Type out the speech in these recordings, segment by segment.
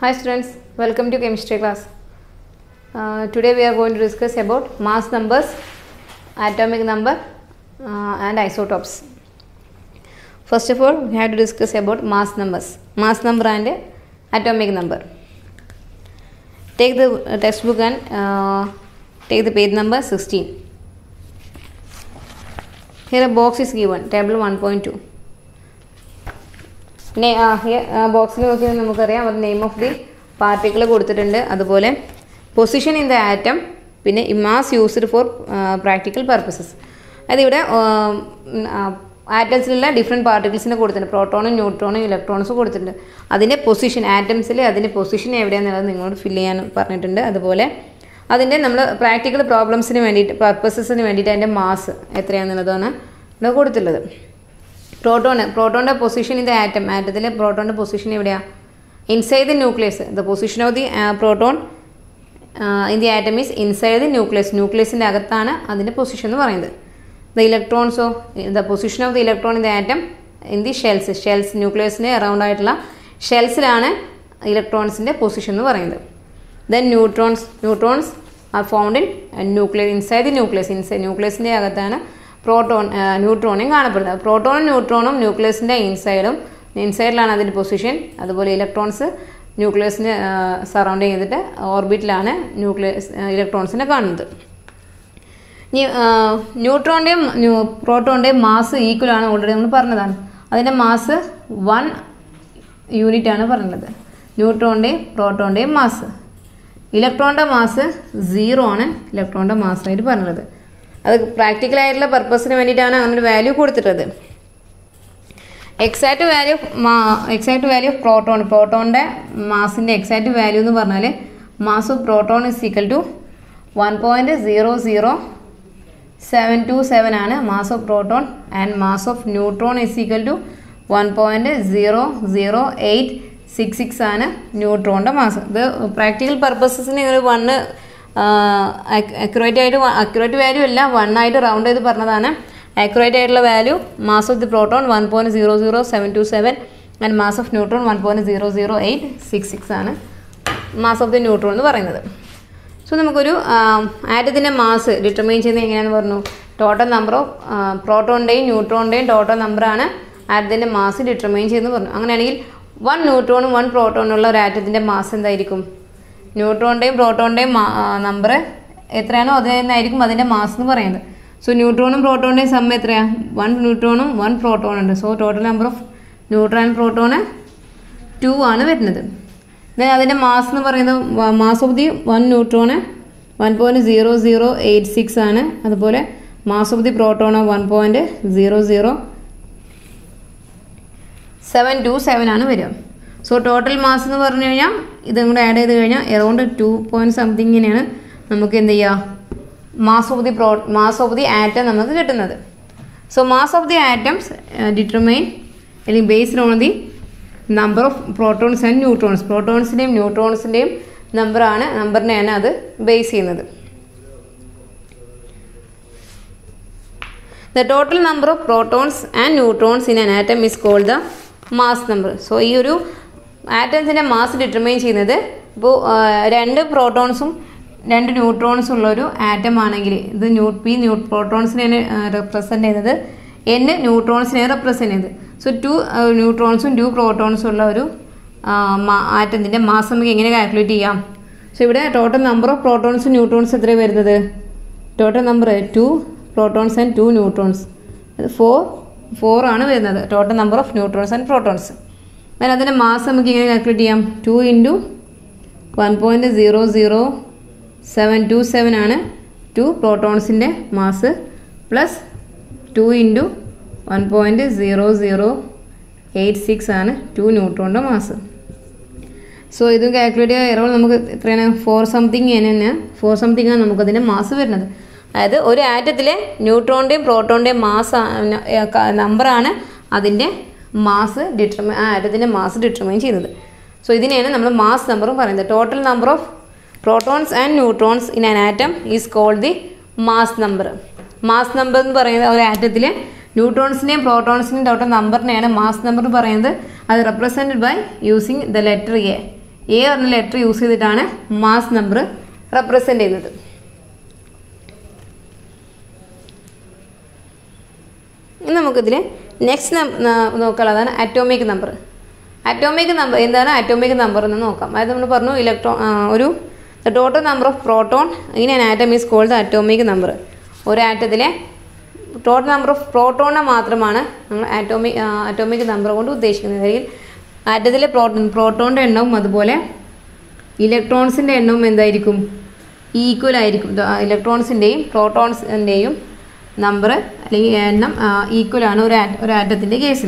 Hi students, welcome to chemistry class. Uh, today we are going to discuss about mass numbers, atomic number uh, and isotopes. First of all, we have to discuss about mass numbers, mass number and atomic number. Take the uh, textbook and uh, take the page number 16. Here a box is given, table 1.2. ബോക്സിൽ നോക്കിയാൽ നമുക്കറിയാം അത് name of the particle കൊടുത്തിട്ടുണ്ട് അതുപോലെ position in the atom പിന്നെ mass used for practical purposes അതായത് ഇവിടെ ആറ്റംസിലുള്ള different പാർട്ടിക്കിൾസിനെ കൊടുത്തിട്ടുണ്ട് പ്രോട്ടോണും ന്യൂട്രോണും ഇലക്ട്രോൺസും കൊടുത്തിട്ടുണ്ട് അതിൻ്റെ പൊസിഷൻ ആറ്റംസിൽ അതിൻ്റെ പൊസിഷൻ എവിടെയാണെന്നുള്ളത് നിങ്ങളോട് ഫില്ല് ചെയ്യാൻ പറഞ്ഞിട്ടുണ്ട് അതുപോലെ അതിൻ്റെ നമ്മൾ പ്രാക്ടിക്കൽ പ്രോബ്ലംസിന് വേണ്ടിയിട്ട് പർപ്പസസിന് വേണ്ടിയിട്ട് അതിൻ്റെ മാസ് എത്രയാണെന്നുള്ളതാണ് ഇവിടെ കൊടുത്തിട്ടുള്ളത് പ്രോട്ടോൺ പ്രോട്ടോണിൻ്റെ പൊസിഷൻ ഇൻ ദ ആറ്റം ആറ്റത്തിലെ പ്രോട്ടോണിൻ്റെ പൊസിഷൻ എവിടെയാണ് inside the nucleus the position of the proton in the atom is inside the nucleus ന്യൂക്ലിയസിൻ്റെ അകത്താണ് അതിൻ്റെ പൊസിഷൻ എന്ന് പറയുന്നത് ദ ഇലക്ട്രോൺസോ the position of the electron in the atom in the shells shells ന്യൂക്ലിയസിൻ്റെ അറൗണ്ട് ആയിട്ടുള്ള ഷെൽസിലാണ് ഇലക്ട്രോൺസിൻ്റെ പൊസിഷൻ എന്ന് പറയുന്നത് then neutrons neutrons are found in nucleus inside the nucleus inside ന്യൂക്ലിയസിൻ്റെ അകത്താണ് പ്രോട്ടോൺ ന്യൂട്രോണും കാണപ്പെടുന്നത് പ്രോട്ടോണും ന്യൂട്രോണും ന്യൂക്ലിയസിൻ്റെ ഇൻസൈഡും ഇൻസൈഡിലാണ് അതിൻ്റെ പൊസിഷൻ അതുപോലെ ഇലക്ട്രോൺസ് ന്യൂക്ലിയസിനെ സറൗണ്ട് ചെയ്തിട്ട് ഓർബിറ്റിലാണ് ന്യൂക്ലിയസ് ഇലക്ട്രോൺസിനെ കാണുന്നത് ഇനി ന്യൂട്രോണിൻ്റെയും പ്രോട്ടോണിൻ്റെയും മാസ് ഈക്വൽ ആണ് ഓൾറെഡി നമ്മൾ പറഞ്ഞതാണ് അതിൻ്റെ മാസ് വൺ യൂണിറ്റ് ആണ് പറഞ്ഞത് ന്യൂട്രോണിൻ്റെയും പ്രോട്ടോണിൻ്റെയും മാസ് ഇലക്ട്രോണിൻ്റെ മാസ് സീറോ ആണ് ഇലക്ട്രോണിൻ്റെ മാസ്സായിട്ട് പറഞ്ഞത് അത് പ്രാക്ടിക്കൽ ആയിട്ടുള്ള പർപ്പസിന് വേണ്ടിയിട്ടാണ് അങ്ങനെ ഒരു വാല്യൂ കൊടുത്തിട്ടുള്ളത് exact value exact value of proton പ്രോട്ടോണിൻ്റെ മാസിൻ്റെ എക്സാക്ട് വാല്യൂ എന്ന് പറഞ്ഞാൽ mass of proton is equal to one point zero zero seven two seven ആണ് mass of proton and mass of neutron is equal to one point zero zero eight six six ആണ് ന്യൂട്രോണിൻ്റെ mass ഇത് practical പർപ്പസസിന് ഒരു one accurate ആയിട്ട് accurate value അല്ല one ആയിട്ട് round ചെയ്ത് പറഞ്ഞതാണ് ആക്യുറേറ്റ് ആയിട്ടുള്ള value mass of the proton one point zero zero seven two seven and mass of neutron one point zero zero eight six six ആണ് mass of the neutron എന്ന് പറയുന്നത് so നമുക്കൊരു ആറ്റത്തിൻ്റെ mass determine ചെയ്യുന്നത് എങ്ങനെയാണെന്ന് പറഞ്ഞു total number of പ്രോട്ടോണിൻ്റെയും ന്യൂട്രോണിൻ്റെയും total നമ്പറാണ് ആറ്റത്തിൻ്റെ മാസ് ഡിറ്റർമൈൻ ചെയ്യുന്നത് പറഞ്ഞു അങ്ങനെയാണെങ്കിൽ വൺ ന്യൂട്രോണും വൺ പ്രോട്ടോണുള്ള ഒരു ആറ്റത്തിൻ്റെ മാസ് എന്തായിരിക്കും ന്യൂട്രോണിൻ്റെയും പ്രോട്ടോണിൻ്റെയും നമ്പർ എത്രയാണോ അത് തന്നെയായിരിക്കും അതിൻ്റെ മാസ് എന്ന് പറയുന്നത് സോ ന്യൂട്രോണും പ്രോട്ടോണിൻ്റെയും സം എത്രയാണ് വൺ ന്യൂട്രോണും വൺ പ്രോട്ടോൺ ഉണ്ട് so total number of neutron and proton two ആണ് വരുന്നത് ദെൻ അതിൻ്റെ മാസ് എന്ന് പറയുന്നത് mass of the one neutron one point zero zero eight six ആണ് അതുപോലെ mass of the proton one point zero zero seven two seven ആണ് വരിക so total mass എന്ന് പറഞ്ഞു കഴിഞ്ഞാൽ ഇതും കൂടെ ആഡ് ചെയ്ത് കഴിഞ്ഞാൽ എറൗണ്ട് ടു പോയിൻറ്റ് സംതിങ്ങിനെയാണ് നമുക്ക് എന്ത് ചെയ്യുക mass of the pro mass of the atom നമുക്ക് കിട്ടുന്നത് so mass of the atoms determine അല്ലെങ്കിൽ based on the number of protons and neutrons പ്രോട്ടോൺസിൻ്റെയും ന്യൂട്രോൺസിൻ്റെയും നമ്പറാണ് നമ്പറിനെയാണ് അത് ബേസ് ചെയ്യുന്നത് the total number of protons and neutrons in an atom is called the mass number so ഈ ഒരു ആറ്റംസിൻ്റെ mass determine ചെയ്യുന്നത് ഇപ്പോൾ രണ്ട് പ്രോട്ടോൺസും രണ്ട് ന്യൂട്രോൺസും ഉള്ള ഒരു ആറ്റം ആണെങ്കിൽ ഇത് ന്യൂ പി ന്യൂ പ്രോട്ടോൺസിനെയാണ് റെപ്രസെൻ്റ് ചെയ്യുന്നത് എൻ ന്യൂട്രോൺസിനെ റെപ്രസെൻ്റ് ചെയ്യുന്നത് സോ ടു ന്യൂട്രോൺസും ടു പ്രോട്ടോൺസും ഉള്ള ഒരു ആറ്റത്തിൻ്റെ മാസ് നമുക്ക് എങ്ങനെ കാൽക്കുലേറ്റ് ചെയ്യാം സോ ഇവിടെ ടോട്ടൽ നമ്പർ ഓഫ് പ്രോട്ടോൺസും ന്യൂട്രോൺസ് എത്രയാണ് വരുന്നത് total number two protons and two neutrons four four ആണ് വരുന്നത് total number of neutrons and protons എന്നാൽ അതിൻ്റെ മാസ് നമുക്ക് എങ്ങനെ കാൽക്കുലേറ്റ് ചെയ്യാം two into one point zero zero seven two seven ആണ് ടു പ്രോട്ടോൺസിൻ്റെ mass plus two into one point zero zero eight six ആണ് ടു ന്യൂട്രോണിൻ്റെ മാസ് സോ ഇതും കാൽക്കുലേറ്റ് ചെയ്യാൻ എറൗണ്ട് നമുക്ക് എത്രയാണ് ഫോർ സംതിങ് തന്നെ ഫോർ സംതിങ് ആണ് നമുക്കതിൻ്റെ മാസ് വരുന്നത് അതായത് ഒരു ആറ്റത്തിലെ ന്യൂട്രോണിൻ്റെയും പ്രോട്ടോണിൻ്റെയും മാസ് നമ്പറാണ് അതിൻ്റെ മാസ് ഡിറ്റർമൈൻ ആ ആറ്റത്തിൻ്റെ മാസ് ഡിറ്റർമൈൻ ചെയ്യുന്നത് സോ ഇതിനെയാണ് നമ്മൾ മാസ് നമ്പറും പറയുന്നത് total number of protons and neutrons in an atom is called the mass number mass number എന്ന് പറയുന്നത് ഒരു ആറ്റത്തിലെ ന്യൂട്രോൺസിൻ്റെയും പ്രോട്ടോൺസിൻ്റെയും ടോട്ടൽ നമ്പറിനെയാണ് മാസ് നമ്പർ പറയുന്നത് അത് represented by using the letter A A എന്ന ലെറ്റർ യൂസ് ചെയ്തിട്ടാണ് മാസ് നമ്പർ റെപ്രസെൻ്റ് ചെയ്യുന്നത് ഇനി നമുക്കിതിൽ നെക്സ്റ്റ് നോക്കാനുള്ളതാണ് അറ്റോമിക് നമ്പർ അറ്റോമിക് നമ്പർ എന്താണ് അറ്റോമിക് നമ്പർ എന്ന് നോക്കാം അതായത് നമ്മൾ പറഞ്ഞു ഇലക്ട്രോ ഒരു the total number of proton in an atom is called the atomic number ഒരു ആറ്റത്തിലെ ടോട്ടൽ നമ്പർ ഓഫ് പ്രോട്ടോണിനെ മാത്രമാണ് നമ്മൾ ആറ്റോമിക് അറ്റോമിക് നമ്പർ കൊണ്ട് ഉദ്ദേശിക്കുന്നത് അല്ലെങ്കിൽ ആറ്റത്തിലെ പ്രോട്ടോൺ പ്രോട്ടോണിൻ്റെ എണ്ണവും അതുപോലെ ഇലക്ട്രോൺസിൻ്റെ എണ്ണവും എന്തായിരിക്കും ഈക്വൽ ആയിരിക്കും ഇലക്ട്രോൺസിൻ്റെയും പ്രോട്ടോൺസിൻ്റെയും നമ്പർ അല്ലെങ്കിൽ എണ്ണം ഈക്വൽ ആണ് ഒരു ആറ്റ ഒരു ആറ്റത്തിൻ്റെ കേസിൽ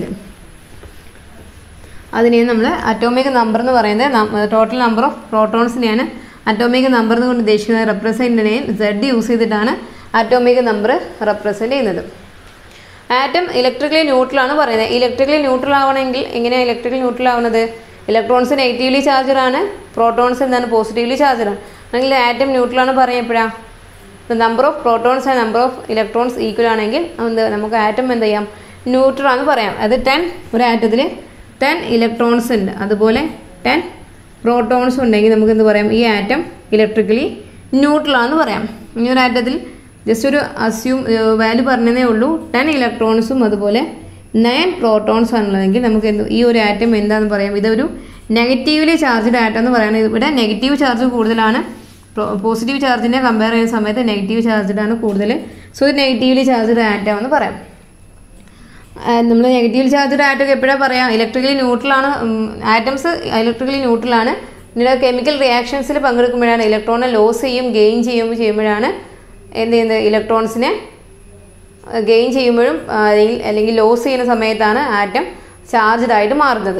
അതിനെ നമ്മൾ അറ്റോമിക് നമ്പർ എന്ന് പറയുന്നത് ടോട്ടൽ നമ്പർ ഓഫ് പ്രോട്ടോൺസിനെയാണ് അറ്റോമിക് നമ്പർ എന്ന് കൊണ്ട് ഉദ്ദേശിക്കുന്നത് റെപ്രസെൻറ്റിനെ സെഡ് യൂസ് ചെയ്തിട്ടാണ് അറ്റോമിക് നമ്പർ റെപ്രസെൻറ്റ് ചെയ്യുന്നത് ആറ്റം ഇലക്ട്രിക്കലി ന്യൂട്രൽ ആണ് പറയുന്നത് ഇലക്ട്രിക്കലി ന്യൂട്രൽ ആവണമെങ്കിൽ എങ്ങനെയാണ് ഇലക്ട്രിക്കലി ന്യൂട്രൽ ആവുന്നത് ഇലക്ട്രോൺസ് നെഗറ്റീവ്ലി ചാർജഡ് ആണ് പ്രോട്ടോൺസ് എന്താണ് പോസിറ്റീവ്ലി ചാർജഡ് ആണ് അല്ലെങ്കിൽ ആറ്റം ന്യൂട്രൽ ആണ് പറയപ്പോഴാ number of protons and number of electrons equal ആണെങ്കിൽ എന്ത് നമുക്ക് ആറ്റം എന്ത് ചെയ്യാം ന്യൂട്രൽ ആണെന്ന് പറയാം അത് ടെൻ ഒരു ആറ്റത്തിൽ ടെൻ ഇലക്ട്രോൺസ് ഉണ്ട് അതുപോലെ ടെൻ പ്രോട്ടോൺസ് ഉണ്ടെങ്കിൽ നമുക്ക് എന്ത് പറയാം ഈ ആറ്റം ഇലക്ട്രിക്കലി ന്യൂട്രൽ ആണെന്ന് പറയാം ഇനി ഒരു ആറ്റത്തിൽ ജസ്റ്റ് ഒരു അസ്യൂം വാല്യൂ പറഞ്ഞതേ ഉള്ളൂ ടെൻ ഇലക്ട്രോൺസും അതുപോലെ നയൻ പ്രോട്ടോൺസ് ആണുള്ളതെങ്കിൽ നമുക്ക് എന്ത് ഈ ഒരു ആറ്റം എന്താണെന്ന് പറയാം ഇതൊരു നെഗറ്റീവ്ലി ചാർജ്ഡ് ആറ്റം എന്ന് പറയുന്നത് ഇവിടെ നെഗറ്റീവ് ചാർജ് കൂടുതലാണ് പോസിറ്റീവ് ചാർജിനെ കമ്പയർ ചെയ്യുന്ന സമയത്ത് നെഗറ്റീവ് ചാർജ്ഡ് ആണ് കൂടുതൽ സോ ഇത് നെഗറ്റീവ്ലി ചാർജ്ഡ് ആറ്റം എന്ന് പറയാം നമ്മൾ നെഗറ്റീവ് ചാർജ്ഡ് ആറ്റം എപ്പോഴാണ് പറയാം ഇലക്ട്രിക്കലി ന്യൂട്രലാണ് ആറ്റംസ് ഇലക്ട്രിക്കലി ന്യൂട്രലാണ് പിന്നീട് കെമിക്കൽ റിയാക്ഷൻസിൽ പങ്കെടുക്കുമ്പോഴാണ് ഇലക്ട്രോണെ ലോസ് ചെയ്യും ഗെയിൻ ചെയ്യും ചെയ്യുമ്പോഴാണ് എന്ത് ചെയ്യുന്നത് ഇലക്ട്രോൺസിനെ ഗെയിൻ ചെയ്യുമ്പോഴും അല്ലെങ്കിൽ അല്ലെങ്കിൽ ലോസ് ചെയ്യുന്ന സമയത്താണ് ആറ്റം ചാർജ്ഡ് ആയിട്ട് മാറുന്നത്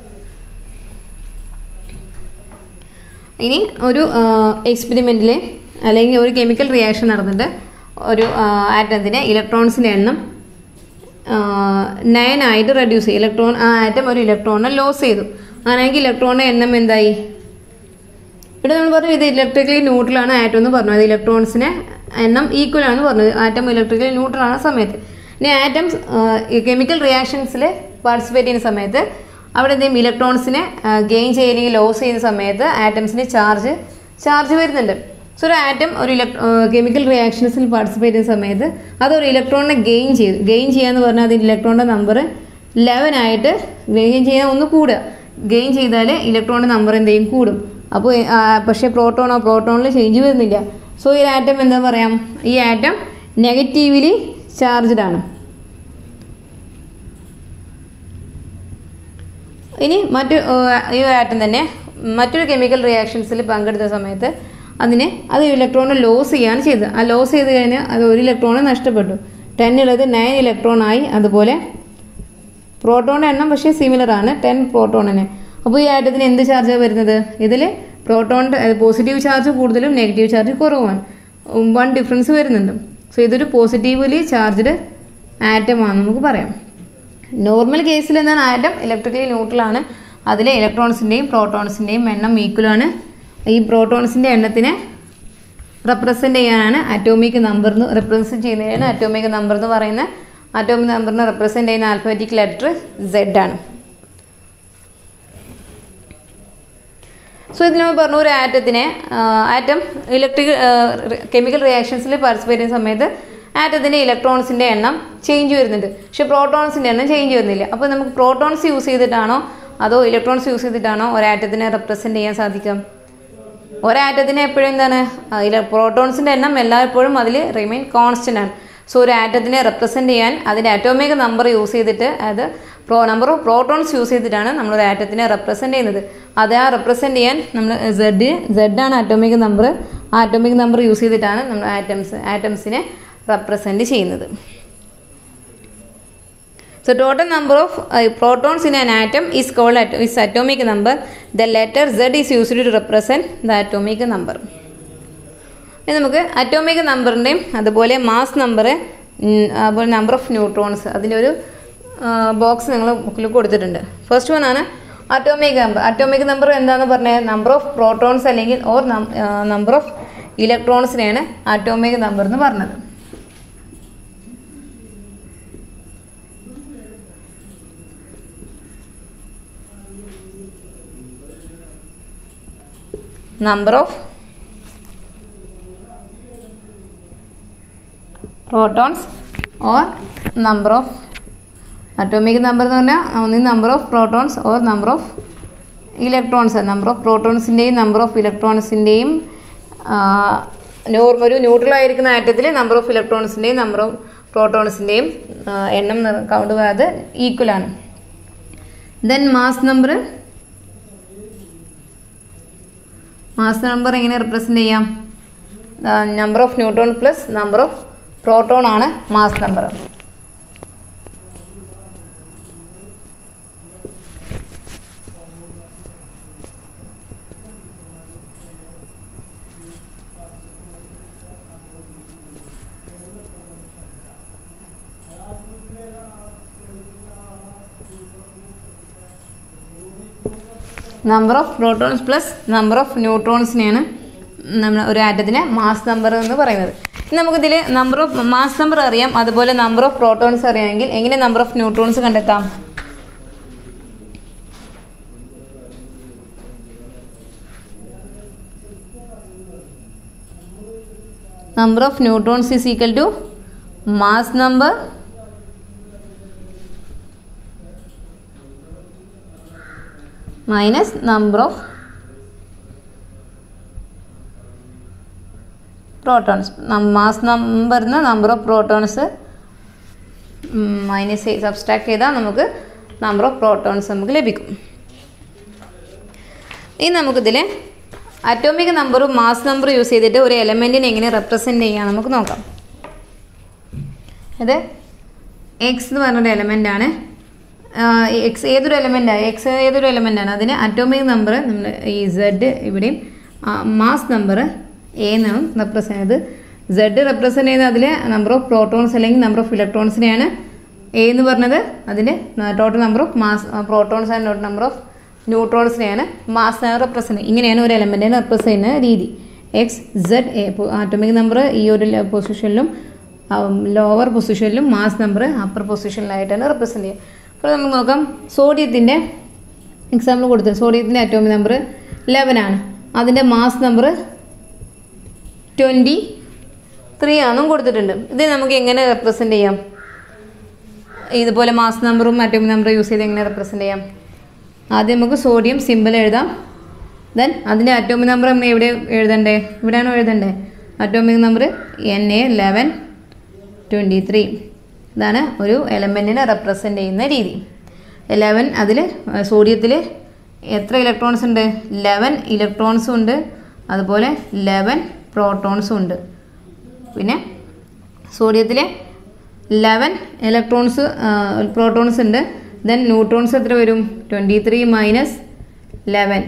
ഇനി ഒരു എക്സ്പെരിമെൻറ്റിൽ അല്ലെങ്കിൽ ഒരു കെമിക്കൽ റിയാക്ഷൻ നടന്നിട്ട് ഒരു ആറ്റത്തിൻ്റെ ഇലക്ട്രോൺസിൻ്റെ എണ്ണം നയൻ ആയിട്ട് റെഡ്യൂസ് ചെയ്യും ഇലക്ട്രോൺ ആ ആറ്റം ഒരു ഇലക്ട്രോണിനെ ലോസ് ചെയ്തു അങ്ങനെയെങ്കിൽ ഇലക്ട്രോണിൻ്റെ എണ്ണം എന്തായി ഇവിടെ നമ്മൾ പറഞ്ഞു ഇത് ഇലക്ട്രിക്കലി ന്യൂട്രലാണ് ആറ്റം എന്ന് പറഞ്ഞു അത് ഇലക്ട്രോൺസിനെ എണ്ണം ഈക്വൽ ആണെന്ന് പറഞ്ഞത് ആറ്റം ഇലക്ട്രിക്കലി ന്യൂട്രൽ ആണ് സമയത്ത് ഇനി ആറ്റംസ് കെമിക്കൽ റിയാക്ഷൻസിൽ പാർട്ടിസിപ്പേറ്റ് ചെയ്യുന്ന സമയത്ത് അവിടെ എന്തെങ്കിലും ഇലക്ട്രോൺസിനെ ഗെയിൻ ചെയ്യുകയും ലോസ് ചെയ്യുന്ന സമയത്ത് ആറ്റംസിന് ചാർജ് ചാർജ് വരുന്നുണ്ട് സോ ഒരു ആറ്റം ഒരു ഇലക്ട്രോ കെമിക്കൽ റിയാക്ഷൻസിൽ പാർട്ടിസിപ്പേറ്റ് ചെയ്യുന്ന സമയത്ത് അത് ഒരു ഇലക്ട്രോണിനെ ഗെയിൻ ചെയ്തു ഗെയിൻ ചെയ്യാന്ന് പറഞ്ഞാൽ അതിൻ്റെ ഇലക്ട്രോണിൻ്റെ നമ്പർ ലെവൻ ആയിട്ട് ഗെയിൻ ചെയ്യാൻ ഒന്ന് കൂടുക ഗെയിൻ ചെയ്താൽ ഇലക്ട്രോണിൻ്റെ നമ്പർ എന്ത് ചെയ്യും കൂടും അപ്പോൾ പക്ഷേ പ്രോട്ടോണോ പ്രോട്ടോണിൽ ചേഞ്ച് വരുന്നില്ല സോ ഈ ആറ്റം എന്താ പറയാം ഈ ആറ്റം നെഗറ്റീവ്ലി ചാർജ്ഡ് ആണ് ഇനി മറ്റു ഈ ആറ്റം തന്നെ മറ്റൊരു കെമിക്കൽ റിയാക്ഷൻസിൽ പങ്കെടുത്ത സമയത്ത് അതിനെ അത് ഇലക്ട്രോണെ ലോസ് ചെയ്യാണ് ചെയ്തത് ആ ലോസ് ചെയ്ത് കഴിഞ്ഞാൽ അത് ഒരു ഇലക്ട്രോണ് നഷ്ടപ്പെട്ടു ടെൻ ഉള്ളത് നയൻ ഇലക്ട്രോൺ ആയി അതുപോലെ പ്രോട്ടോണിൻ്റെ എണ്ണം പക്ഷേ സിമിലർ ആണ് ടെൻ പ്രോട്ടോണിന് അപ്പോൾ ഈ ആറ്റത്തിന് എന്ത് ചാർജാണ് വരുന്നത് ഇതിൽ പ്രോട്ടോണിൻ്റെ പോസിറ്റീവ് ചാർജ് കൂടുതലും നെഗറ്റീവ് ചാർജ് കുറവുമാണ് വൺ ഡിഫറൻസ് വരുന്നുണ്ട് സോ ഇതൊരു പോസിറ്റീവ്ലി ചാർജ്ഡ് ആറ്റമാണെന്ന് നമുക്ക് പറയാം നോർമൽ കേസിൽ എന്താണ് ആറ്റം ഇലക്ട്രിക്കലി ന്യൂട്രലാണ് അതിലെ ഇലക്ട്രോൺസിൻ്റെയും പ്രോട്ടോൺസിൻ്റെയും എണ്ണം ഈക്വലാണ് ഈ പ്രോട്ടോൺസിൻ്റെ എണ്ണത്തിനെ റെപ്രസെൻ്റ് ചെയ്യാനാണ് അറ്റോമിക് നമ്പർ എന്ന് റെപ്രസെൻറ്റ് ചെയ്യുന്നതിനാണ് അറ്റോമിക് നമ്പർ എന്ന് പറയുന്നത് അറ്റോമിക് നമ്പറിനെ റെപ്രസെൻ്റ് ചെയ്യുന്ന ആൽഫബറ്റിക് ലെറ്റർ സെഡ് ആണ് സോ ഇതിന് മുമ്പ് പറഞ്ഞു ഒരു ആറ്റത്തിനെ ആറ്റം ഇലക്ട്രിക് കെമിക്കൽ റിയാക്ഷൻസിൽ പാർട്ടിസിപ്പേറ്റ് ചെയ്യുന്ന സമയത്ത് ആറ്റത്തിൻ്റെ ഇലക്ട്രോൺസിൻ്റെ എണ്ണം ചേഞ്ച് വരുന്നുണ്ട് പക്ഷെ പ്രോട്ടോൺസിൻ്റെ എണ്ണം ചേഞ്ച് വരുന്നില്ല അപ്പോൾ നമുക്ക് പ്രോട്ടോൺസ് യൂസ് ചെയ്തിട്ടാണോ അതോ ഇലക്ട്രോൺസ് യൂസ് ചെയ്തിട്ടാണോ ഒരാറ്റത്തിനെ റെപ്രസെൻറ്റ് ചെയ്യാൻ സാധിക്കും ഒരാറ്റത്തിന് എപ്പോഴും എന്താണ് അതിൽ പ്രോട്ടോൺസിൻ്റെ എണ്ണം എല്ലായ്പ്പോഴും അതിൽ റിമെയിൻ കോൺസ്റ്റൻ്റ് ആണ് സോ ഒരു ആറ്റത്തിനെ റെപ്രസെൻറ്റ് ചെയ്യാൻ അതിൻ്റെ അറ്റോമിക് നമ്പർ യൂസ് ചെയ്തിട്ട് അത് pro number of protons use ചെയ്തിട്ടാണ് നമ്മൾ ഒരു ആറ്റത്തിനെ റെപ്രസെൻറ്റ് ചെയ്യുന്നത് അത് ആ റെപ്രസെൻറ്റ് ചെയ്യാൻ നമ്മൾ സെഡ് സെഡ് ആണ് അറ്റോമിക് നമ്പർ ആ അറ്റോമിക് നമ്പർ യൂസ് ചെയ്തിട്ടാണ് നമ്മൾ ആറ്റംസ് ആറ്റംസിനെ റെപ്രസെൻറ്റ് ചെയ്യുന്നത് So total number of uh, protons in an atom is called at is atomic number. The letter Z is used to represent the atomic number. ഇനി നമുക്ക് atomic നമ്പറിൻ്റെയും അതുപോലെ mass number അതുപോലെ number of neutrons അതിൻ്റെ ഒരു box നിങ്ങൾ ബുക്കിൽ കൊടുത്തിട്ടുണ്ട് ഫസ്റ്റ് വൺ ആണ് അറ്റോമിക് നമ്പർ അറ്റോമിക് നമ്പർ എന്താണെന്ന് പറഞ്ഞാൽ നമ്പർ ഓഫ് പ്രോട്ടോൺസ് അല്ലെങ്കിൽ ഓർ നമ്പർ ഓഫ് ഇലക്ട്രോൺസിനെയാണ് അറ്റോമിക് നമ്പർ എന്ന് പറഞ്ഞത് number of protons or number of atomic number എന്ന് പറഞ്ഞാൽ ഒന്നി number of protons or number of electrons number of പ്രോട്ടോൺസിൻ്റെയും നമ്പർ ഓഫ് ഇലക്ട്രോൺസിൻ്റെയും നോർമൽ ഒരു ന്യൂട്രൽ ആയിരിക്കുന്ന ആറ്റത്തിൽ നമ്പർ ഓഫ് ഇലക്ട്രോൺസിൻ്റെയും നമ്പർ ഓഫ് പ്രോട്ടോൺസിൻ്റെയും എണ്ണം കൗണ്ട് ചെയ്യാതെ ഈക്വൽ ആണ് then mass number mass number എങ്ങനെ റിപ്രസെൻ്റ് ചെയ്യാം number of neutron plus number of proton ആണ് mass number number of protons plus number of ന്യൂട്രോൺസിനെയാണ് നമ്മൾ ഒരു ആറ്റത്തിന് മാസ് നമ്പർ എന്ന് പറയുന്നത് ഇനി നമുക്കിതിൽ നമ്പർ ഓഫ് മാസ് നമ്പർ അറിയാം അതുപോലെ നമ്പർ ഓഫ് പ്രോട്ടോൺസ് അറിയാമെങ്കിൽ എങ്ങനെ നമ്പർ ഓഫ് ന്യൂട്രോൺസ് കണ്ടെത്താം number of neutrons is equal to mass number minus number of protons mass നമ്പറിന് number of protons minus subtract ചെയ്താൽ നമുക്ക് നമ്പർ ഓഫ് പ്രോട്ടോൺസ് നമുക്ക് ലഭിക്കും ഇനി നമുക്കിതിൽ അറ്റോമിക് നമ്പറും മാസ് നമ്പറും യൂസ് ചെയ്തിട്ട് ഒരു എലമെൻറ്റിനെ എങ്ങനെ റെപ്രസെൻ്റ് ചെയ്യാം നമുക്ക് നോക്കാം അത് എക്സ് എന്ന് പറഞ്ഞൊരു എലമെൻ്റ് ആണ് എക്സ് ഏതൊരു എലമെൻറ്റാണ് എക്സ് ഏതൊരു എലമെൻറ്റാണ് അതിന് അറ്റോമിക് നമ്പർ നമ്മൾ ഈ സെഡ് ഇവിടെയും മാസ് നമ്പർ എ എന്നാണ് റെപ്രസെൻ്റ് ചെയ്ത് സെഡ് റെപ്രസെൻ്റ് ചെയ്യുന്നത് അതിൽ നമ്പർ ഓഫ് പ്രോട്ടോൺസ് അല്ലെങ്കിൽ നമ്പർ ഓഫ് ഇലക്ട്രോൺസിനെയാണ് എ എന്ന് പറഞ്ഞത് അതിന് total number of mass protons and total number of ന്യൂട്രോൺസിനെയാണ് മാസ് റെപ്രസെൻ്റ് ഇങ്ങനെയാണ് ഒരു എലമെൻറ്റിനെ റെപ്രസെൻ്റ് ചെയ്യുന്ന രീതി X Z A atomic number ഈ ഒരു പൊസിഷനിലും ലോവർ പൊസിഷനിലും മാസ് നമ്പർ അപ്പർ പൊസിഷനിലായിട്ടാണ് റെപ്രസെൻ്റ് ചെയ്യുക അപ്പോൾ നമുക്ക് നോക്കാം സോഡിയത്തിൻ്റെ എക്സാമ്പിൾ കൊടുത്തത് സോഡിയത്തിൻ്റെ അറ്റോമിക് നമ്പർ ലെവൻ ആണ് അതിൻ്റെ മാസ് നമ്പർ ട്വൻറ്റി ത്രീ ആണെന്നും കൊടുത്തിട്ടുണ്ട് ഇത് നമുക്ക് എങ്ങനെ റെപ്രസെൻ്റ് ചെയ്യാം ഇതുപോലെ മാസ് നമ്പറും അറ്റോമിക് നമ്പറും യൂസ് ചെയ്ത് എങ്ങനെ റെപ്രസെൻ്റ് ചെയ്യാം ആദ്യം നമുക്ക് സോഡിയം സിമ്പിൾ എഴുതാം ദെൻ അതിൻ്റെ അറ്റോമിക് നമ്പർ നമ്മൾ എവിടെ എഴുതണ്ടേ ഇവിടെയാണോ എഴുതണ്ടേ atomic number N A eleven twenty three ഇതാണ് ഒരു എലമെൻറ്റിനെ റെപ്രസെൻ്റ് ചെയ്യുന്ന രീതി ലെവൻ അതിൽ സോഡിയത്തിൽ എത്ര ഇലക്ട്രോൺസ് ഉണ്ട് ലെവൻ ഇലക്ട്രോൺസും ഉണ്ട് അതുപോലെ ലെവൻ പ്രോട്ടോൺസും ഉണ്ട് പിന്നെ സോഡിയത്തിൽ ലെവൻ ഇലക്ട്രോൺസ് പ്രോട്ടോൺസ് ഉണ്ട് ദെൻ ന്യൂട്രോൺസ് എത്ര വരും twenty three minus eleven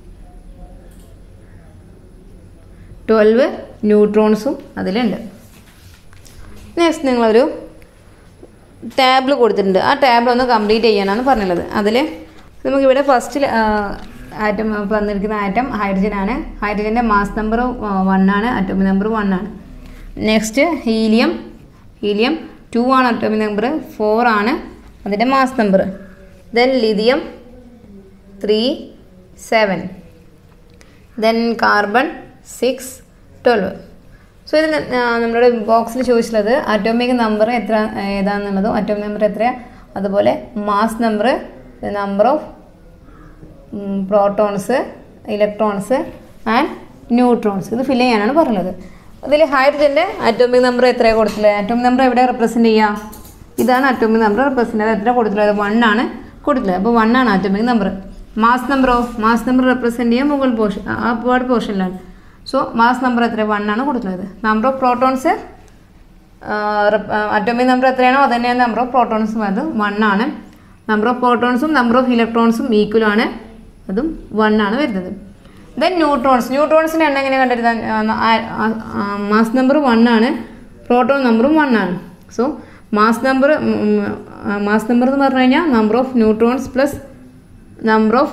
twelve ന്യൂട്രോൺസും അതിലുണ്ട് നെക്സ്റ്റ് നിങ്ങളൊരു ടാബിൾ കൊടുത്തിട്ടുണ്ട് ആ ടാബിൾ ഒന്ന് കംപ്ലീറ്റ് ചെയ്യാനാണ് പറഞ്ഞുള്ളത് അതിൽ നമുക്കിവിടെ ഫസ്റ്റ് ആറ്റം വന്നിരിക്കുന്ന ആറ്റം ഹൈഡ്രജൻ ആണ് ഹൈഡ്രജൻ്റെ മാസ് നമ്പർ വൺ ആണ് അറ്റോമിക് നമ്പർ വൺ ആണ് നെക്സ്റ്റ് ഹീലിയം ഹീലിയം ടു ആണ് അറ്റോമിക് നമ്പർ ഫോർ ആണ് അതിൻ്റെ mass number then lithium three seven then carbon six twelve so ഇത് നമ്മുടെ ബോക്സിൽ ചോദിച്ചിട്ടുള്ളത് അറ്റോമിക് നമ്പർ എത്ര ഏതാണെന്നുള്ളതും അറ്റോമിക് നമ്പർ എത്ര അതുപോലെ mass number number of protons electrons and neutrons ഇത് ഫില്ല് ചെയ്യാനാണ് പറഞ്ഞത് അതിൽ ഹൈഡ്രജൻ്റെ അറ്റോമിക് നമ്പർ എത്രയാണ് കൊടുത്തിട്ടുള്ളത് അറ്റോമിക് നമ്പർ എവിടെ റെപ്രസെൻറ്റ് ചെയ്യുക ഇതാണ് അറ്റോമിക് നമ്പർ റെപ്രസെൻറ്റ് ചെയ്ത് എത്ര കൊടുത്തിട്ടുള്ളത് വൺ ആണ് കൊടുത്തിട്ടുള്ളത് അപ്പോൾ വൺ ആണ് അറ്റോമിക് നമ്പർ മാസ് നമ്പറോ മാസ് നമ്പർ റെപ്രസെൻറ്റ് ചെയ്യാൻ മുകൾ പോർഷൻ ആ വേർഡ് പോർഷനിലാണ് സോ മാസ് നമ്പർ എത്ര വൺ ആണ് കൊടുത്തിട്ടുള്ളത് number of protons atomic number എത്രയാണോ അത് തന്നെയാണ് നമ്പർ ഓഫ് പ്രോട്ടോൺസും അത് വൺ ആണ് നമ്പർ ഓഫ് പ്രോട്ടോൺസും നമ്പർ ഓഫ് ഇലക്ട്രോൺസും ഈക്വൽ ആണ് അതും വൺ ആണ് വരുന്നത് ദെൻ ന്യൂട്രോൺസ് ന്യൂട്രോൺസിൻ്റെ എണ്ണം എങ്ങനെ കണ്ടെടുത്താൽ മാസ് നമ്പർ വൺ ആണ് പ്രോട്ടോൺ നമ്പറും വൺ ആണ് so mass number mass number എന്ന് പറഞ്ഞു കഴിഞ്ഞാൽ number of neutrons plus number of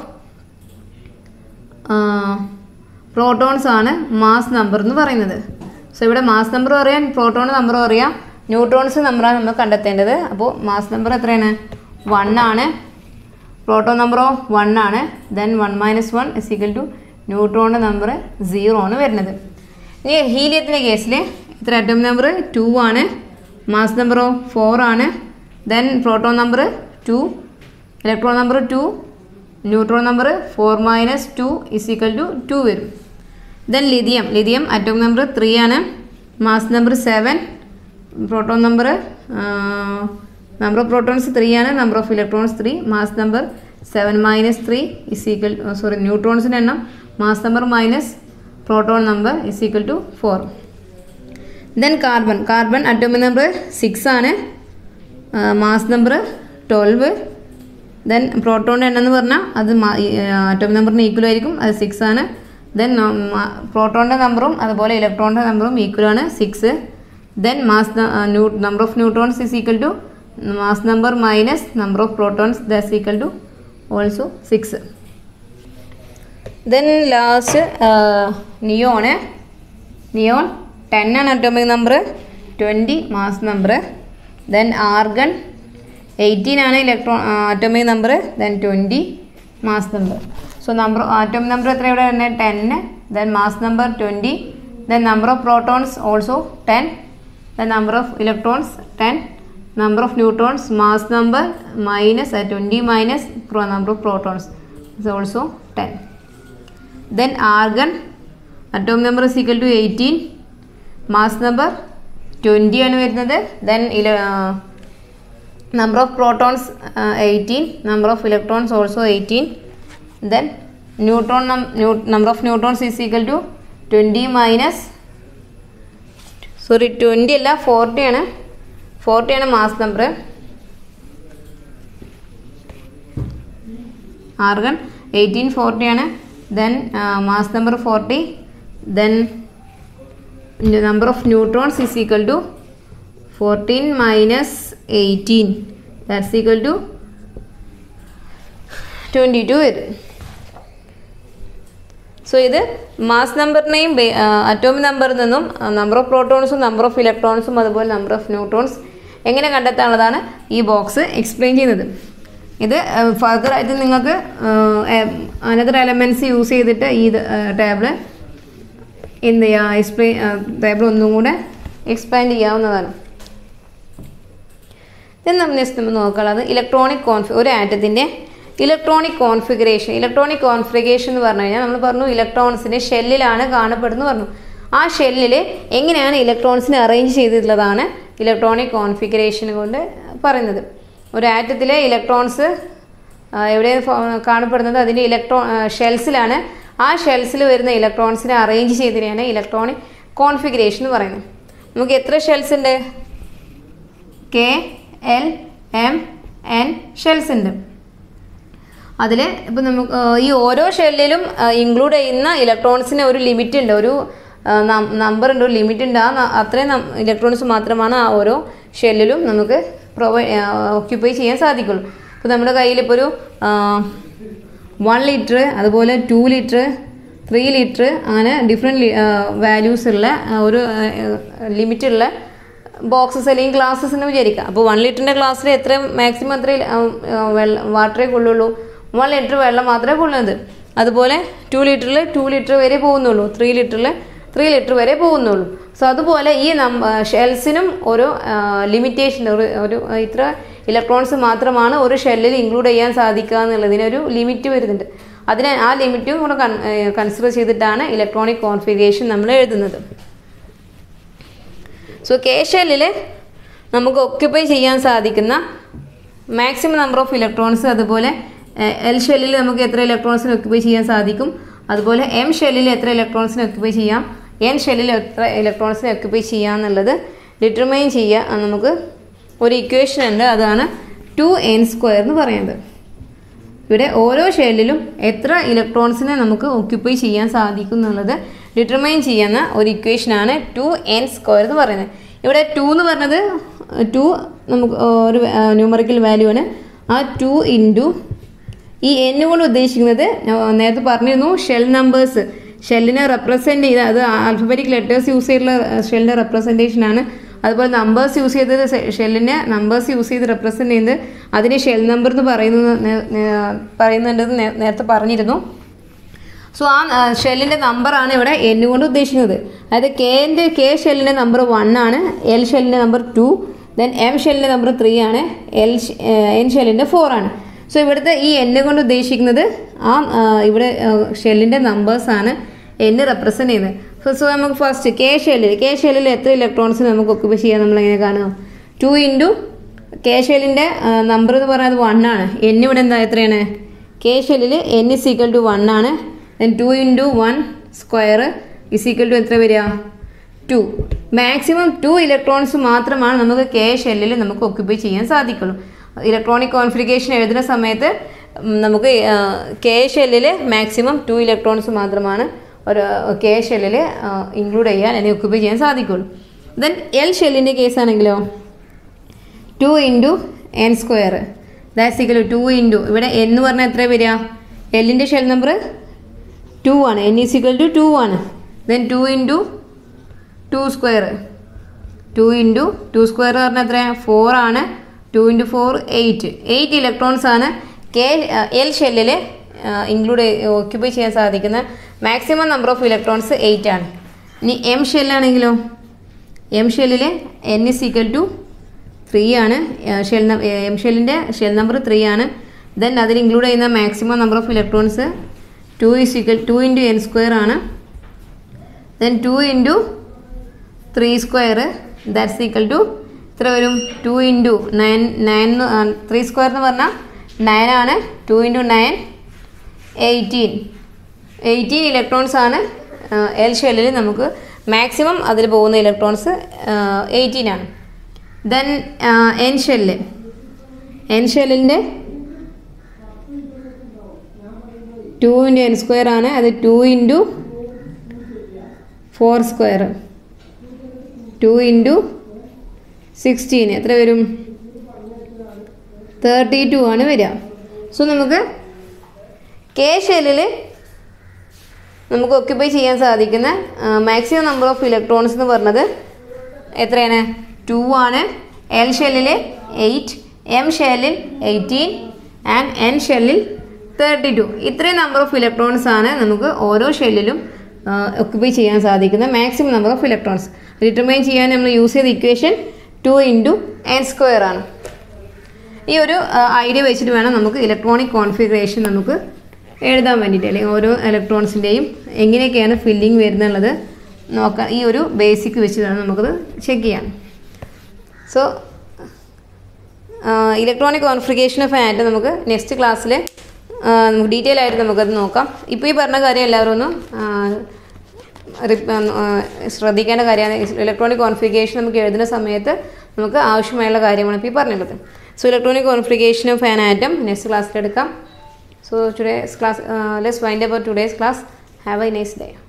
protons ആണ് മാസ് നമ്പർ എന്ന് പറയുന്നത് സോ ഇവിടെ മാസ് നമ്പർ അറിയാം പ്രോട്ടോൺ നമ്പറും അറിയാം ന്യൂട്രോൺസ് നമ്പറാണ് നമ്മൾ കണ്ടെത്തേണ്ടത് അപ്പോൾ മാസ് നമ്പർ എത്രയാണ് വൺ ആണ് പ്രോട്ടോൺ നമ്പറോ വൺ ആണ് then one minus one is equal to ന്യൂട്രോണിൻ്റെ നമ്പർ സീറോ ആണ് വരുന്നത് ഇനി ഹീലിയത്തിൻ്റെ കേസിൽ ഇത്ര അറ്റം നമ്പർ ടു ആണ് മാസ് നമ്പറോ ഫോർ ആണ് then proton number two electron number two neutron number four minus two is equal to two വരും then lithium lithium atom number three ആണ് mass number seven proton number number of protons three ആണ് number of electrons three mass number seven minus three is equal sorry ന്യൂട്രോൺസിൻ്റെ എണ്ണം mass number minus proton number is equal to four then carbon carbon atomic number six ആണ് mass number twelve then പ്രോട്ടോണിൻ്റെ എണ്ണം എന്ന് പറഞ്ഞാൽ അത് atomic നമ്പറിന് equal ആയിരിക്കും അത് സിക്സ് ആണ് ദെൻ പ്രോട്ടോണിൻ്റെ നമ്പറും അതുപോലെ ഇലക്ട്രോണിൻ്റെ നമ്പറും ഈക്വൽ ആണ് six then mass number of neutrons is equal to mass number minus number of protons thus equal to also six then last neon neon ten ആണ് atomic number twenty mass number then argon eighteen ആണ് electron atomic number then twenty mass number so number atomic number എത്ര ഇവിടെ വരുന്നത് ടെന്ന് then mass number twenty then number of protons also ten then number of electrons ten number of neutrons mass number minus twenty minus number of protons is also ten then argon atom number is equal to eighteen mass number twenty ആണ് വരുന്നത് then ഇല number of protons eighteen number of electrons also eighteen then neutron number of neutrons is equal to twenty minus sorry twenty അല്ല forty ആണ് forty ആണ് mass number argon eighteen forty ആണ് then mass number forty then number of neutrons is equal to fourteen minus eighteen that's equal to twenty two വരും so ഇത് mass നമ്പറിനെയും atomic നമ്പറിൽ നിന്നും number of പ്രോട്ടോൺസും number of ഇലക്ട്രോൺസും അതുപോലെ number of neutrons എങ്ങനെ കണ്ടെത്താനുള്ളതാണ് ഈ ബോക്സ് എക്സ്പ്ലെയിൻ ചെയ്യുന്നത് ഇത് ഫർദർ ആയിട്ട് നിങ്ങൾക്ക് അനദർ എലമെൻറ്റ്സ് യൂസ് ചെയ്തിട്ട് ഈ ടേബിൾ എന്ത് ചെയ്യുക എക്സ്പ്ലെയിൻ ടേബിൾ ഒന്നും കൂടെ എക്സ്പാൻഡ് ചെയ്യാവുന്നതാണ് ഇത് നമ്മൾ നെക്സ്റ്റ് നമ്മൾ നോക്കാനുള്ളത് ഇലക്ട്രോണിക് കോൺഫി ഒരു ആറ്റത്തിൻ്റെ ഇലക്ട്രോണിക് കോൺഫിഗറേഷൻ ഇലക്ട്രോണിക് കോൺഫിഗറേഷൻ എന്ന് പറഞ്ഞു കഴിഞ്ഞാൽ നമ്മൾ പറഞ്ഞു ഇലക്ട്രോൺസിൻ്റെ ഷെല്ലിലാണ് കാണപ്പെടുന്നു പറഞ്ഞു ആ ഷെല്ലിൽ എങ്ങനെയാണ് ഇലക്ട്രോൺസിനെ അറേഞ്ച് ചെയ്തിട്ടുള്ളതാണ് ഇലക്ട്രോണിക് കോൺഫിഗറേഷൻ കൊണ്ട് പറയുന്നത് ഒരു ആറ്റത്തിലെ ഇലക്ട്രോൺസ് എവിടെ കാണപ്പെടുന്നത് അതിൻ്റെ ഇലക്ട്രോ ഷെൽസിലാണ് ആ ഷെൽസിൽ വരുന്ന ഇലക്ട്രോൺസിനെ അറേഞ്ച് ചെയ്തതിനെയാണ് ഇലക്ട്രോണിക് കോൺഫിഗറേഷൻ എന്ന് പറയുന്നത് നമുക്ക് എത്ര ഷെൽസ് ഉണ്ട് K L M N shells ഉണ്ട് അതിൽ ഇപ്പം നമുക്ക് ഈ ഓരോ ഷെല്ലിലും ഇൻക്ലൂഡ് ചെയ്യുന്ന ഇലക്ട്രോൺസിന് ഒരു ലിമിറ്റ് ഉണ്ട് ഒരു നമ്പർ ഉണ്ട് ഒരു ലിമിറ്റ് ഉണ്ട് ആ അത്രയും ഇലക്ട്രോൺസ് മാത്രമാണ് ആ ഓരോ ഷെല്ലിലും നമുക്ക് പ്രൊവൈഡ് ഓക്യുപ്പൈ ചെയ്യാൻ സാധിക്കുള്ളൂ ഇപ്പോൾ നമ്മുടെ കയ്യിൽ ഇപ്പോൾ ഒരു വൺ ലിറ്റർ അതുപോലെ ടു ലിറ്റർ ത്രീ ലിറ്റർ അങ്ങനെ ഡിഫറെൻറ്റ് വാല്യൂസ് ഉള്ള ഒരു ലിമിറ്റുള്ള ബോക്സസ് അല്ലെങ്കിൽ ഗ്ലാസ്സസ് എന്ന് വിചാരിക്കുക അപ്പോൾ വൺ ലിറ്ററിൻ്റെ ഗ്ലാസ്സിൽ എത്ര മാക്സിമം എത്ര വെള്ളം വാട്ടറേ കൊള്ളുള്ളൂ വൺ ലിറ്റർ വെള്ളം മാത്രമേ കൊള്ളുന്നത് അതുപോലെ ടു ലിറ്ററിൽ ടു ലിറ്റർ വരെ പോകുന്നുള്ളൂ ത്രീ ലിറ്ററിൽ ത്രീ ലിറ്റർ വരെ പോകുന്നുള്ളൂ സോ അതുപോലെ ഈ നമ്പ ഷെൽസിനും ഒരു ലിമിറ്റേഷൻ ഒരു ഒരു ഇത്ര ഇലക്ട്രോൺസ് മാത്രമാണ് ഒരു ഷെല്ലിൽ ഇൻക്ലൂഡ് ചെയ്യാൻ സാധിക്കുക എന്നുള്ളതിനൊരു ലിമിറ്റ് വരുന്നുണ്ട് അതിനെ ആ ലിമിറ്റും കൂടെ കൺസിഡർ ചെയ്തിട്ടാണ് ഇലക്ട്രോണിക് കോൺഫിഗറേഷൻ നമ്മൾ എഴുതുന്നത് സോ കെ ഷെല്ലിൽ നമുക്ക് ഒക്യുപ്പൈ ചെയ്യാൻ സാധിക്കുന്ന മാക്സിമം നമ്പർ ഓഫ് ഇലക്ട്രോൺസ് അതുപോലെ എൽ ഷെല്ലിൽ നമുക്ക് എത്ര ഇലക്ട്രോൺസിന് ഒക്യുപ്പൈ ചെയ്യാൻ സാധിക്കും അതുപോലെ എം ഷെല്ലിൽ എത്ര ഇലക്ട്രോൺസിന് ഒക്യുപ്പൈ ചെയ്യാം എൻ ഷെല്ലിൽ എത്ര ഇലക്ട്രോൺസിനെ ഒക്യുപ്പൈ ചെയ്യാം എന്നുള്ളത് ഡിറ്റർമൈൻ ചെയ്യുക നമുക്ക് ഒരു ഇക്വേഷൻ ഉണ്ട് അതാണ് ടു എൻ സ്ക്വയർ എന്ന് പറയുന്നത് ഇവിടെ ഓരോ ഷെല്ലിലും എത്ര ഇലക്ട്രോൺസിനെ നമുക്ക് ഒക്യുപ്പൈ ചെയ്യാൻ സാധിക്കും എന്നുള്ളത് ഡിറ്റർമൈൻ ചെയ്യുന്ന ഒരു ഇക്വേഷനാണ് ടു എൻ സ്ക്വയർ എന്ന് പറയുന്നത് ഇവിടെ ടു എന്ന് പറഞ്ഞത് ടു നമുക്ക് ഒരു ന്യൂമറിക്കൽ വാല്യൂ ആണ് ആ ടു ഇൻറ്റു ഈ എൻ കൊണ്ട് ഉദ്ദേശിക്കുന്നത് നേരത്തെ പറഞ്ഞിരുന്നു ഷെൽ നമ്പേഴ്സ് ഷെല്ലിനെ റെപ്രസെൻറ്റ് ചെയ്ത് അത് ആൽഫബറ്റിക് ലെറ്റേഴ്സ് യൂസ് ചെയ്തിട്ടുള്ള ഷെല്ലിൻ്റെ റെപ്രസെൻറ്റേഷൻ ആണ് അതുപോലെ നമ്പേഴ്സ് യൂസ് ചെയ്തത് ഷെല്ലിനെ നമ്പേഴ്സ് യൂസ് ചെയ്ത് റെപ്രസെൻറ്റ് ചെയ്യുന്നത് അതിനെ ഷെൽ നമ്പർ എന്ന് പറയുന്നു പറയുന്നുണ്ടെന്ന് നേരത്തെ പറഞ്ഞിരുന്നു സോ ആ ഷെല്ലിൻ്റെ നമ്പറാണ് ഇവിടെ എൻ കൊണ്ട് ഉദ്ദേശിക്കുന്നത് അതായത് കെൻ്റെ കെ ഷെല്ലിൻ്റെ നമ്പർ വൺ ആണ് എൽ ഷെല്ലിൻ്റെ നമ്പർ ടു ദെൻ എം ഷെല്ലിൻ്റെ നമ്പർ ത്രീ ആണ് എൽ എൻ ഷെല്ലിൻ്റെ ഫോർ ആണ് സോ ഇവിടുത്തെ ഈ എൻ കൊണ്ട് ഉദ്ദേശിക്കുന്നത് ആ ആ, ഇവിടെ ഷെല്ലിൻ്റെ നമ്പേഴ്സാണ് എൻ റെപ്രസെൻറ്റ് ചെയ്യുന്നത് സോ നമുക്ക് ഫസ്റ്റ് കെ ഷെല്ലിൽ കെ ഷെല്ലിൽ എത്ര ഇലക്ട്രോൺസ് നമുക്ക് ഒക്കുപൈ ചെയ്യാൻ നമ്മളെങ്ങനെ കാണുക ടു ഇൻറ്റു കെ ഷെല്ലിൻ്റെ നമ്പർ എന്ന് പറയുന്നത് വൺ ആണ് എൻ ഇവിടെ എന്താ എത്രയാണ് കെ ഷെല്ലിൽ N is equal to one ആണ് then two into one square is equal to എത്ര വരിക ടു മാക്സിമം ടു ഇലക്ട്രോൺസ് മാത്രമാണ് നമുക്ക് കെ ഷെല്ലിൽ നമുക്ക് ഒക്യുപ്പൈ ചെയ്യാൻ സാധിക്കുള്ളൂ ഇലക്ട്രോണിക് കോൺഫിഗറേഷൻ എഴുതുന്ന സമയത്ത് ഉം, നമുക്ക് കെ ഷെല്ലിൽ മാക്സിമം ടു ഇലക്ട്രോൺസ് മാത്രമാണ് ഒരു കെ ഷെല്ലിൽ ഇൻക്ലൂഡ് ചെയ്യാൻ അല്ലെങ്കിൽ ഒക്യുപ്പൈ ചെയ്യാൻ സാധിക്കുള്ളൂ ദെൻ എൽ ഷെല്ലിൻ്റെ കേസ് ആണെങ്കിലോ two into n square that's equal to into ഇവിടെ എന്ന് പറഞ്ഞാൽ എത്ര വരിക എല്ലിൻ്റെ ഷെൽ നമ്പർ ടു ആണ് n is equal to two ആണ് then two into two square two into two square എന്ന് പറഞ്ഞാൽ എത്ര ഫോർ ആണ് two into four eight eight electrons ആണ് കെ എൽ ഷെല്ലിൽ ഇൻക്ലൂഡ് ഓക്യുപ്പൈ ചെയ്യാൻ സാധിക്കുന്ന maximum number of electrons eight ആണ് ഇനി എം ഷെല്ലാണെങ്കിലോ എം ഷെല്ലിൽ N is equal to three ആണ് ഷെൽ എം ഷെല്ലിൻ്റെ ഷെൽ നമ്പർ ത്രീ ആണ് ദെൻ അതിൽ ഇൻക്ലൂഡ് ചെയ്യുന്ന maximum number of electrons to is equal to into n square ആണ് then two into three square that's equal to എത്ര വരും two into nine nine three square എന്ന് പറഞ്ഞാൽ nine ആണ് two into nine eighteen eighteen electrons ആണ് L ഷെല്ലിൽ നമുക്ക് maximum അതിൽ പോകുന്ന ഇലക്ട്രോൺസ് എയ്റ്റീൻ ആണ് ദെൻ എൻ ഷെല്ല് എൻ ഷെല്ലിൻ്റെ ടു ഇൻറ്റു എൻ സ്ക്വയർ ആണ് അത് two into four square two into sixteen എത്ര വരും തേർട്ടി ടു ആണ് വരിക സോ നമുക്ക് കെ ഷെല്ലിൽ നമുക്ക് ഒക്യുപ്പൈ ചെയ്യാൻ സാധിക്കുന്ന മാക്സിമം നമ്പർ ഓഫ് ഇലക്ട്രോൺസ് എന്ന് പറഞ്ഞത് എത്രയാണ് ടു ആണ് എൽ ഷെല്ലിൽ എയ്റ്റ് എം ഷെല്ലിൽ എയ്റ്റീൻ ആൻഡ് എൻ ഷെല്ലിൽ തേർട്ടി ടു ഇത്രയും നമ്പർ ഓഫ് ഇലക്ട്രോൺസ് ആണ് നമുക്ക് ഓരോ ഷെല്ലിലും ഒക്യുപ്പൈ ചെയ്യാൻ സാധിക്കുന്ന maximum number of electrons determine ചെയ്യാൻ നമ്മൾ യൂസ് ചെയ്ത equation two into n square ആണ് ഈ ഒരു ഐഡിയ വെച്ചിട്ട് വേണം നമുക്ക് ഇലക്ട്രോണിക് കോൺഫിഗറേഷൻ നമുക്ക് എഴുതാൻ വേണ്ടിയിട്ട് അല്ലെങ്കിൽ ഓരോ ഇലക്ട്രോൺസിൻ്റെയും എങ്ങനെയൊക്കെയാണ് ഫില്ലിംഗ് വരുന്നുള്ളത് നോക്കാൻ ഈ ഒരു ബേസിക് വെച്ച് വേണം നമുക്കത് ചെക്ക് ചെയ്യാൻ so electronic configuration of atom നമുക്ക് നെക്സ്റ്റ് ക്ലാസ്സിൽ നമുക്ക് ഡീറ്റെയിൽ ആയിട്ട് നമുക്കത് നോക്കാം ഇപ്പോൾ ഈ പറഞ്ഞ കാര്യം എല്ലാവരും ഒന്ന് ആ, റിപ്- ആ, ശ്രദ്ധിക്കേണ്ട കാര്യമാണ് ഇലക്ട്രോണിക് കോൺഫിഗറേഷൻ നമുക്ക് എഴുതുന്ന സമയത്ത് നമുക്ക് ആവശ്യമായുള്ള കാര്യമാണ് ഇപ്പോൾ ഈ പറഞ്ഞിട്ടുള്ളത് so electronic configuration of an atom next ക്ലാസ്സിൽ എടുക്കാം so today's class let's wind about today's class have a nice day